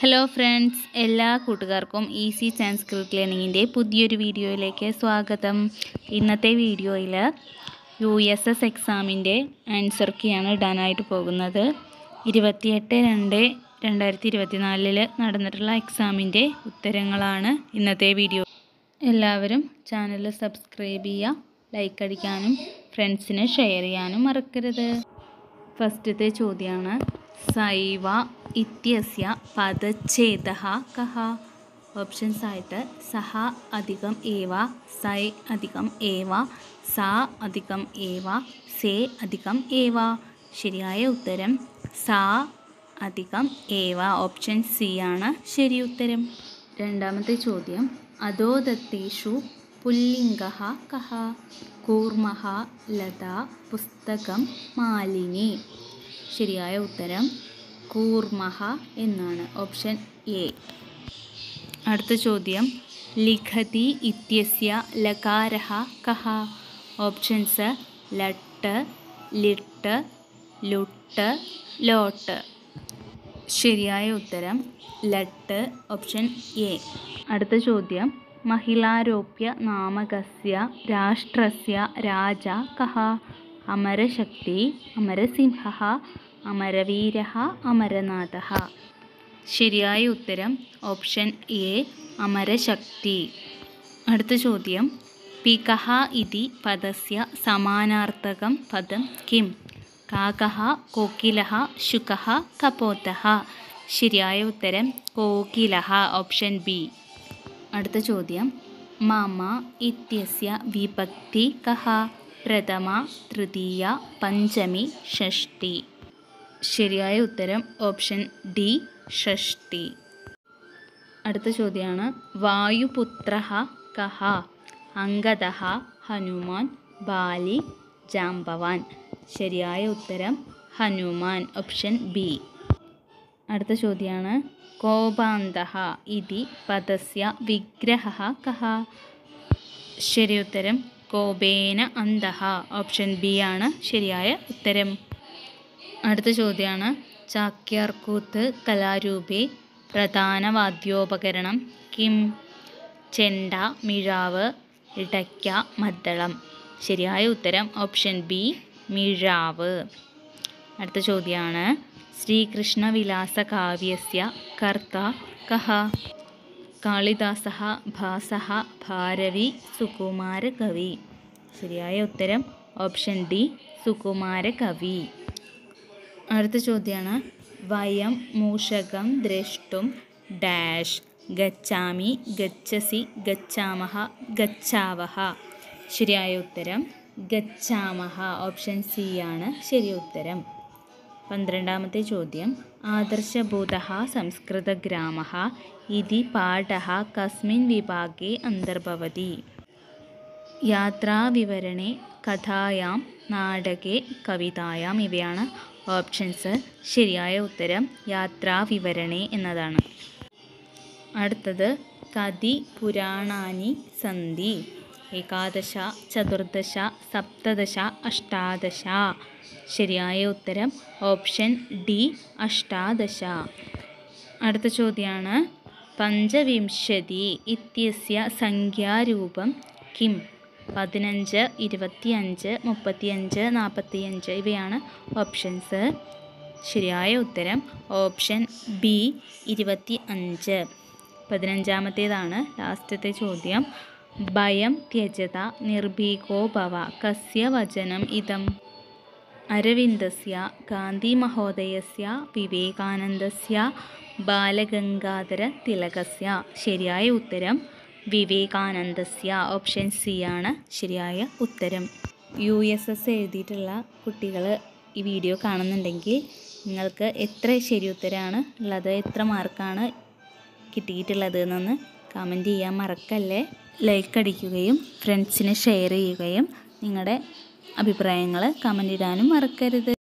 hello friends എല്ലാ കൂട്ടുകാർക്കും easy Sanskrit ലേണിങ്ങിൻ്റെ പുതിയൊരു വീഡിയോയിലേക്ക് സ്വാഗതം ഇന്നത്തെ വീഡിയോയിൽ യു എസ് എസ് എക്സാമിൻ്റെ ആൻസർ കീയാണ് ഇടാനായിട്ട് പോകുന്നത് ഇരുപത്തിയെട്ട് രണ്ട് രണ്ടായിരത്തി ഇരുപത്തിനാലിൽ നടന്നിട്ടുള്ള എക്സാമിൻ്റെ ഉത്തരങ്ങളാണ് ഇന്നത്തെ വീഡിയോ എല്ലാവരും ചാനൽ സബ്സ്ക്രൈബ് ചെയ്യുക ലൈക്ക് അടിക്കാനും ഫ്രണ്ട്സിന് ഷെയർ ചെയ്യാനും മറക്കരുത് ഫസ്റ്റത്തെ ചോദ്യമാണ് സൈവ ഇത്യസ്യ പദച്ഛേദः കഹ ഓപ്ഷൻസ് ആയിട്ട് സഹ അധികം ഏവ സൈ അധികം ഏവ സാ അധികം ഏവ സേ അധികം ഏവ ശരിയായ ഉത്തരം സാ അധികം ഏവ ഓപ്ഷൻ സി ആണ് ശരി ഉത്തരം രണ്ടാമത്തെ ചോദ്യം അധോദത്തേഷു പുല്ലിംഗ കഹ കൂർമ ലത പുസ്തകം മാലിനി ശരിയായ ഉത്തരം കൂർമഹ എന്നാണ് ഓപ്ഷൻ എ അടുത്ത ചോദ്യം ലിഖതി ഇത്യസ്യ ലകാരഃ കഹ ഓപ്ഷൻസ് ലട്ട് ലിട്ട് ലുട്ട് ലോട്ട് ശരിയായ ഉത്തരം ലട്ട് ഓപ്ഷൻ എ അടുത്ത ചോദ്യം മഹിളാരോപ്യ നാമകസ്യ രാഷ്ട്രസ്യ രാജ കഹ അമരശക്തി അമരസിംഹ അമരവീര അമരനാഥ ശരിയായ ഉത്തരം ഓപ്ഷൻ എ അമരശക്തി അടുത്ത ചോദ്യം പികഹ ഇതി പദസ്യ സമാനാർത്ഥകം പദം കിം കാകഹ കോകിലഹ ശുകഹ കപോതഹ ശരിയായ ഉത്തരം കോകിലഹ ഓപ്ഷൻ ബി അടുത്ത ചോദ്യം മമ ഇത്യസ്യ വിഭക്തി കഹ പ്രഥമ തൃതീയ പഞ്ചമി ഷഷ്ടി ശരിയായ ഉത്തരം ഓപ്ഷൻ ഡി ഷഷ്ടി അടുത്ത ചോദ്യമാണ് വായുപുത്ര കഹ അങ്കദ ഹനുമാൻ ബാലി ജാംബവാൻ ശരിയായ ഉത്തരം ഹനുമാൻ ഓപ്ഷൻ ബി അടുത്ത ചോദ്യമാണ് കോപാന്ത ഇതി പദസ്യ വിഗ്രഹ കഹ ശരി ഉത്തരം കോപേന അന്തഹ ഓപ്ഷൻ ബി ആണ് ശരിയായ ഉത്തരം അടുത്ത ചോദ്യമാണ് ചാക്യാർകൂത്ത് കലാരൂപേ പ്രധാന വാദ്യോപകരണം കിം ചെണ്ട മിഴാവ് ഇടയ്ക്ക മദ്ദളം ശരിയായ ഉത്തരം ഓപ്ഷൻ ബി മിഴാവ് അടുത്ത ചോദ്യമാണ് ശ്രീകൃഷ്ണവിലാസ കാവ്യസ്യ കർത്ത കഹ കാളിദാസ ഭാസ ഭാരവി സുകുമാരകവി ശരിയായ ഉത്തരം ഓപ്ഷൻ ഡി സുകുമാരകവി അടുത്ത ചോദ്യമാണ് വയം മൂഷകം ദ്രഷ്ടും ഡാഷ് ഗച്ഛാമി ഗച്ഛസി ഗച്ഛാമഹ ഗച്ഛാവഹ ശരിയായ ഉത്തരം ഗച്ഛാമഹ ഓപ്ഷൻ സി ആണ് ശരി ഉത്തരം പന്ത്രണ്ടാമത്തെ ചോദ്യം ആദർശബോധ സംസ്കൃതഗ്രാമ ഇതി പാഠ കസ്മിൻ വിഭാഗേ അന്തർഭവതി യാത്രാവിവരണേ കഥായാം നാടകേ കവിതായാം ഇവയാണ് ഓപ്ഷൻസ് ശരിയായ ഉത്തരം യാത്രാവിവരണേ എന്നതാണ് അടുത്തത് കതി പുരാണാനി സന്ധി ഏകാദശ ചതുർദശ സപ്തദശ അഷ്ടാദശ ശരിയായ ഉത്തരം ഓപ്ഷൻ ഡി അഷ്ടാദശ അടുത്ത ചോദ്യമാണ് പഞ്ചവിംശതി ഇത്യസ്യ സംഖ്യാരൂപം കിം പതിനഞ്ച് ഇരുപത്തിയഞ്ച് മുപ്പത്തിയഞ്ച് നാൽപ്പത്തിയഞ്ച് ഇവയാണ് ഓപ്ഷൻസ് ശരിയായ ഉത്തരം ഓപ്ഷൻ ബി ഇരുപത്തി അഞ്ച് പതിനഞ്ചാമത്തേതാണ് ലാസ്റ്റത്തെ ചോദ്യം ഭയം ത്യജത നിർഭീകോ ഭവ കസ്യ വചനം ഇതം അരവിന്ദസ്യ ഗാന്ധിമഹോദയസ്യ വിവേകാനന്ദസ്യ ബാലഗംഗാധര തിലകസ്യ ശരിയായ ഉത്തരം വിവേകാനന്ദസ്യ ഓപ്ഷൻ സി ആണ് ശരിയായ ഉത്തരം യു എസ് എസ് എഴുതിയിട്ടുള്ള കുട്ടികൾ ഈ വീഡിയോ കാണുന്നുണ്ടെങ്കിൽ നിങ്ങൾക്ക് എത്ര ശരി ഉത്തരമാണ് ഉള്ളത് എത്ര മാർക്കാണ് കിട്ടിയിട്ടുള്ളത് എന്നൊന്ന് കമൻറ്റ് ചെയ്യാൻ മറക്കല്ലേ ലൈക്ക് അടിക്കുകയും ഫ്രണ്ട്സിന് ഷെയർ ചെയ്യുകയും നിങ്ങളുടെ അഭിപ്രായങ്ങൾ കമൻ്റ് ഇടാനും മറക്കരുത്